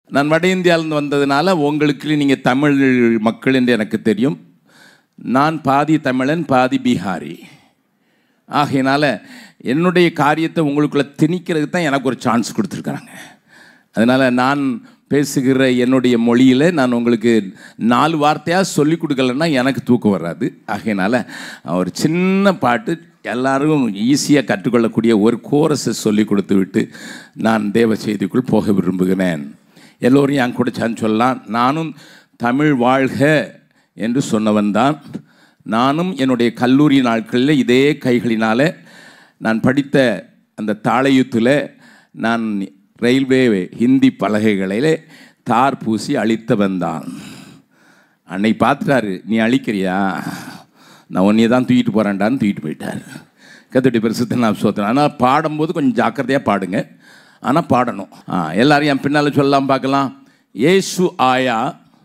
நான் வட இந்தியாவிலேருந்து வந்ததுனால உங்களுக்கு நீங்கள் தமிழ் மக்கள் என்று எனக்கு தெரியும் நான் பாதி தமிழன் பாதி பீகாரி ஆகையினால என்னுடைய காரியத்தை உங்களுக்குள்ள திணிக்கிறதுக்கு தான் எனக்கு ஒரு சான்ஸ் கொடுத்துருக்குறாங்க அதனால் நான் பேசுகிற என்னுடைய மொழியில் நான் உங்களுக்கு நாலு வார்த்தையாக சொல்லி கொடுக்கலன்னா எனக்கு தூக்கம் வராது ஆகையினால ஒரு சின்ன பாட்டு எல்லாரும் ஈஸியாக கற்றுக்கொள்ளக்கூடிய ஒரு கோரஸை சொல்லி கொடுத்து விட்டு நான் தேவ செய்திக்குள் போக விரும்புகிறேன் எல்லோரும் என் கூட சேர்ந்து சொல்லலாம் நானும் தமிழ் வாழ்க என்று சொன்னவன் தான் நானும் என்னுடைய கல்லூரி நாட்களில் இதே கைகளினால் நான் படித்த அந்த தாளையுத்தில் நான் ரயில்வே ஹிந்தி பலகைகளிலே தார் பூசி அழித்தவன் தான் அன்னைக்கு பார்த்துட்டாரு நீ அழிக்கிறியா நான் உன்னைய தான் தூக்கிட்டு போகிறேன்டான்னு தூக்கிட்டு போயிட்டார் கத்துட்டி பெருசுத்த நான் சோத்திரம் ஆனால் பாடும்போது கொஞ்சம் ஜாக்கிரதையாக பாடுங்க ஆனால் பாடணும் ஆ எல்லாரும் என் பின்னால் சொல்லலாம் பார்க்கலாம் ஏசு ஆயா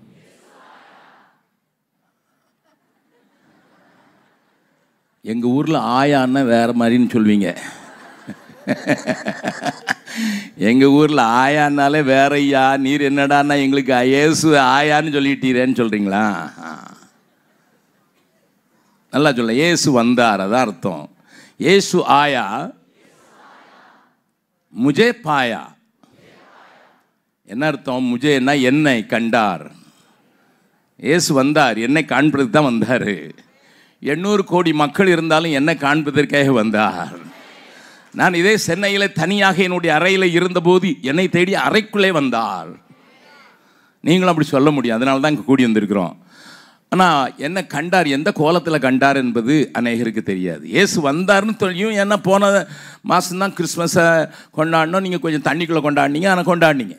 எங்கள் ஊரில் ஆயான்னா வேறு மாதிரின்னு சொல்வீங்க எங்கள் ஊரில் ஆயான்னாலே வேற ஐயா நீர் என்னடான்னா எங்களுக்கு இயேசு ஆயான்னு சொல்லிட்டீரேன்னு சொல்கிறீங்களா நல்லா சொல்ல இயேசு வந்தார் அதான் அர்த்தம் இயேசு ஆயா முஜே பாயா என்ன அர்த்தம் முஜேன்னா என்னை கண்டார் இயேசு வந்தார் என்னை காண்பதற்கு தான் வந்தார் எண்ணூறு கோடி மக்கள் இருந்தாலும் என்னை காண்பதற்காக வந்தார் நான் இதே சென்னையில் தனியாக என்னுடைய அறையில் இருந்தபோது என்னை தேடி அறைக்குள்ளே வந்தார் நீங்களும் அப்படி சொல்ல முடியும் அதனால தான் இங்கே கூடி வந்திருக்கிறோம் ஆனால் என்ன கண்டார் எந்த கோலத்தில் கண்டார் என்பது அநேகருக்கு தெரியாது இயேசு வந்தார்னு தெரியும் ஏன்னா போன மாதம்தான் கிறிஸ்மஸை கொண்டாடினோம் நீங்கள் கொஞ்சம் தண்ணிக்குள்ளே கொண்டாடினீங்க ஆனால் கொண்டாடினீங்க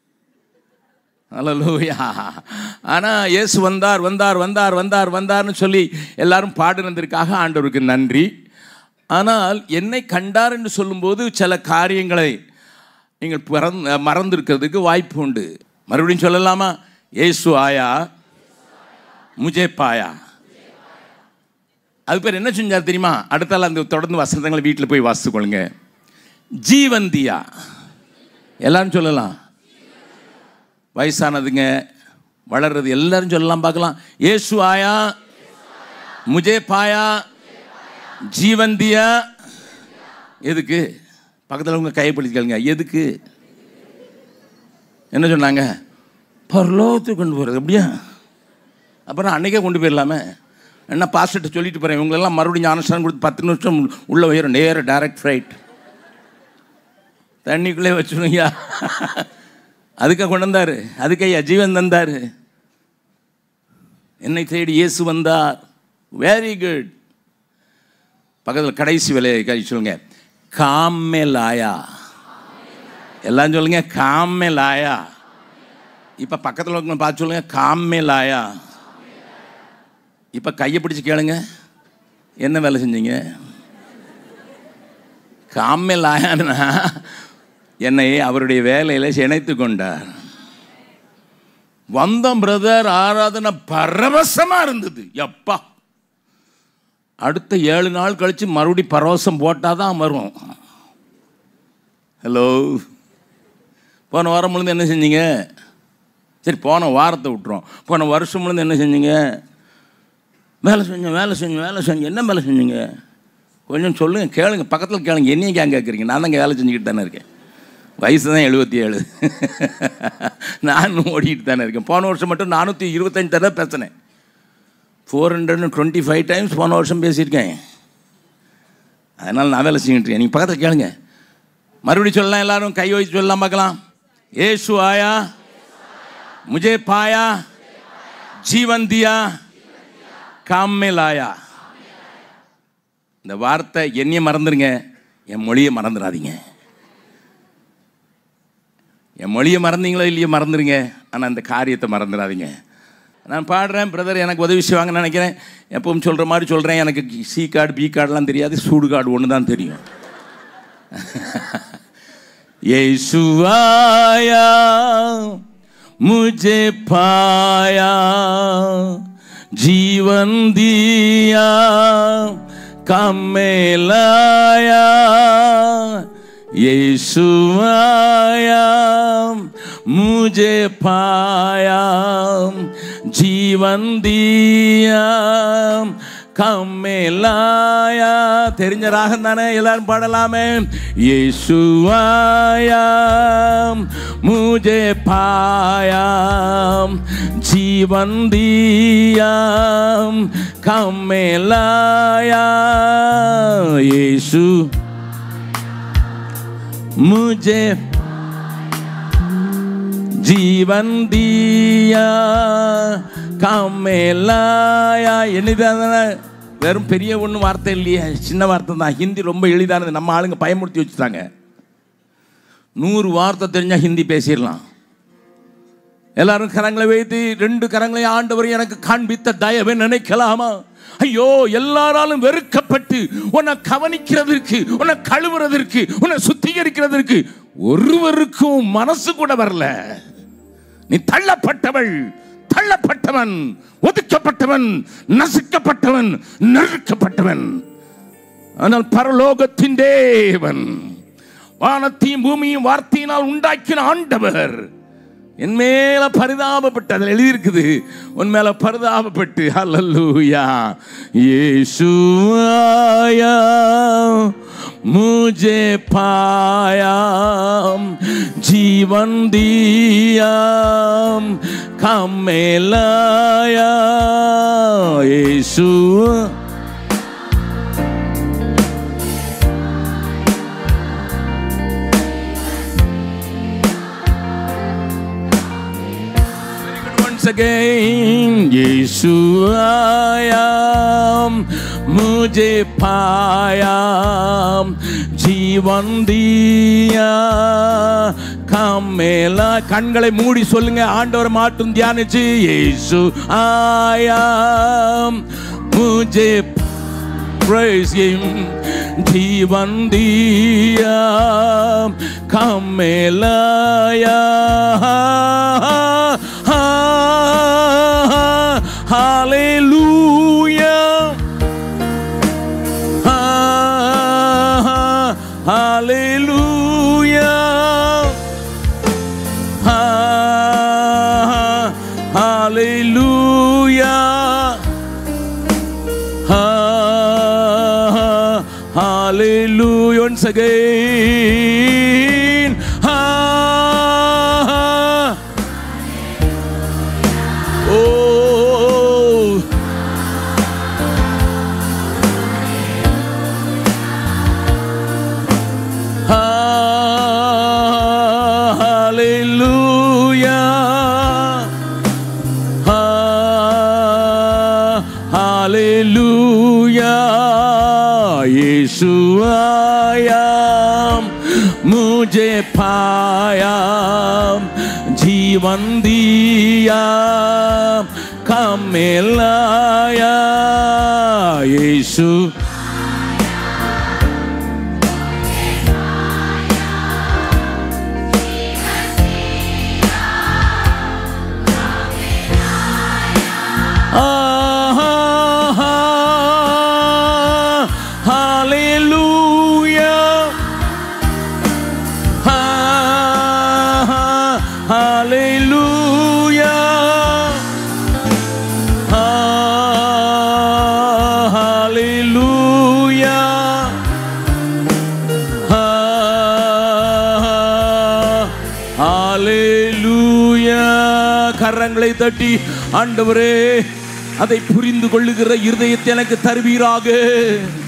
அல்லூயா ஆனால் இயேசு வந்தார் வந்தார் வந்தார் வந்தார் வந்தார்னு சொல்லி எல்லாரும் பாடுனதற்காக ஆண்டவருக்கு நன்றி ஆனால் என்னை கண்டார் என்று சொல்லும்போது சில காரியங்களை நீங்கள் பிறந் மறந்திருக்கிறதுக்கு வாய்ப்பு உண்டு மறுபடியும் சொல்லலாமா ஏசு ஆயா முஜே பாயா அது பேர் என்ன செஞ்சார் தெரியுமா அடுத்தால அந்த தொடர்ந்து வசனங்களை வீட்டில் போய் வாசித்துக்கொள்ளுங்க ஜீவந்தியா எல்லாரும் சொல்லலாம் வயசானதுங்க வளர்றது எல்லாரும் சொல்லலாம் பார்க்கலாம் ஏசு ஆயா முஜே பாயா ஜீவந்தியா எதுக்கு பக்கத்தில் உங்க கையை பிடிச்சிக்கலுங்க எதுக்கு என்ன சொன்னாங்க பரலோகத்துக்கு கொண்டு போகிறது அப்படியா அப்புறம் அன்னைக்கே கொண்டு போயிடலாமே என்ன பாஸ்டர்கிட்ட சொல்லிட்டு போகிறேன் இவங்களெல்லாம் மறுபடியும் ஞானஸ்தானம் கொடுத்து பத்து நிமிஷம் உள்ள உயரும் நேர டைரக்ட் ஃப்ளைட் தண்ணிக்குள்ளே வச்சுருங்கய்யா அதுக்காக கொண்டு வந்தார் அதுக்கு ஐயா ஜீவன் தந்தார் என்னை தேடி இயேசு வந்தார் வெரி குட் பக்கத்தில் கடைசி விலையை கை சொல்லுங்க காமே லாயா எல்லாம் சொல்லுங்க காமே லாயா இப்போ பக்கத்தில் இருக்கவங்க பார்த்து சொல்லுங்க காமே லாயா இப்போ கையை பிடிச்சி கேளுங்க என்ன வேலை செஞ்சீங்க காமே லாயான்னா என்னை அவருடைய வேலையில் இணைத்து கொண்டார் வந்தோம் பிரதர் ஆராதனை பரவசமாக இருந்தது எப்பா அடுத்த ஏழு நாள் கழித்து மறுபடி பரவசம் போட்டால் தான் வரும் ஹலோ போன வாரம் முழுந்து என்ன செஞ்சீங்க சரி போன வாரத்தை விட்டுரும் போன வருஷம் முழுந்து என்ன செஞ்சீங்க வேலை செஞ்சோம் வேலை செஞ்சோம் வேலை செஞ்சோம் என்ன வேலை செஞ்சீங்க கொஞ்சம் சொல்லுங்கள் கேளுங்க பக்கத்தில் கேளுங்க என்னையும் ஏன் கேட்குறீங்க நான் தான் இங்கே வேலை செஞ்சுக்கிட்டு தானே இருக்கேன் வயசு தான் எழுபத்தி ஏழு நானும் ஓடிக்கிட்டு தானே இருக்கேன் போன வருஷம் மட்டும் நானூற்றி இருபத்தஞ்சு தடவை பேசினேன் four hundred twenty five times போன வருஷம் பேசியிருக்கேன் அதனால் நான் வேலை செஞ்சுட்டு இருக்கேன் நீங்கள் பக்கத்தில் கேளுங்க மறுபடியும் சொல்லலாம் எல்லாரும் கை வச்சு சொல்லலாம் பார்க்கலாம் ஏசு ஆயா முஜே பாயா ஜீவன் தியா காமே லாயா இந்த வார்த்தை என்னைய மறந்துடுங்க என் மொழியை மறந்துடாதீங்க என் மொழியை மறந்தீங்களோ இல்லையோ மறந்துடுங்க ஆனால் அந்த காரியத்தை மறந்துடாதீங்க நான் பாடுறேன் பிரதர் எனக்கு உதவி செய்வாங்கன்னு நினைக்கிறேன் எப்பவும் சொல்கிற மாதிரி சொல்கிறேன் எனக்கு சி கார்டு பி கார்டெலாம் தெரியாது சூடு கார்டு ஒன்று தான் தெரியும் यीशुआया मुझे पाया जीवन दिया काम में लाया यीशु आया मुझे पाया जीवन दिया கம்மிலாயா தெரிஞ்ச ராகம் தானே எல்லாரும் பாடலாமே இயேசுவாயா முஜே பாயா ஜீவன் தியா கம்மிலாயா இயேசு मुझे ஜீவன் தியா கமேலாயா எளிதான வெறும் பெரிய ஒன்றும் வார்த்தை இல்லையே சின்ன வார்த்தை தான் ஹிந்தி ரொம்ப எளிதானது நம்ம ஆளுங்க பயமுறுத்தி வச்சுட்டாங்க நூறு வார்த்தை தெரிஞ்சால் ஹிந்தி பேசிடலாம் எல்லாரும் கரங்களை வைத்து ரெண்டு கரங்களை ஆண்டவர் எனக்கு காண்பித்த தயவை நினைக்கலாமா ஐயோ எல்லாராலும் வெறுக்கப்பட்டு உன்னை கவனிக்கிறதற்கு உன்னை கழுவுறதற்கு உன்னை சுத்திகரிக்கிறதற்கு ஒருவருக்கும் மனசு கூட வரல நீ தள்ளப்பட்டவள் தள்ளப்பட்டவன் ஒதுக்கப்பட்டவன் நசுக்கப்பட்டவன் நெருக்கப்பட்டவன் ஆனால் பரலோகத்தின் தேவன் வானத்தையும் பூமியும் வார்த்தையினால் உண்டாக்கின ஆண்டவர் என் மேல பரிதாபப்பட்டு அதில் எழுதியிருக்குது உன் மேல பரிதாபப்பட்டு ஹalleluya இயேசுவாயா मुझे पाया जीवन दिया कमेलाया यीशु once again यीशु आया मुझे पाया जीवन दिया கம்மேலா கண்களை மூடி சொல்லுங்க ஆண்டவர் மாட்டும் தியானிச்சு இயேசு ஆயா मुझे praise him जीवन दिया कमेलाया Hallelujah. Hallelujah. Hallelujah. Ha- Hallelujah. Once again. Ha- Oh. Ha- Hallelujah. Ha- Hallelujah. यीशु आया मुझे पाया जीवन दिया कमेलाया यीशु Ah, hallelujah. Ah, hallelujah. Ah, hallelujah. Ah, hallelujah. கரங்களை தட்டி ஆண்டவரே அதை புரிந்து கொள்ளுகிற இருதயத்தை எனக்கு தருவீராக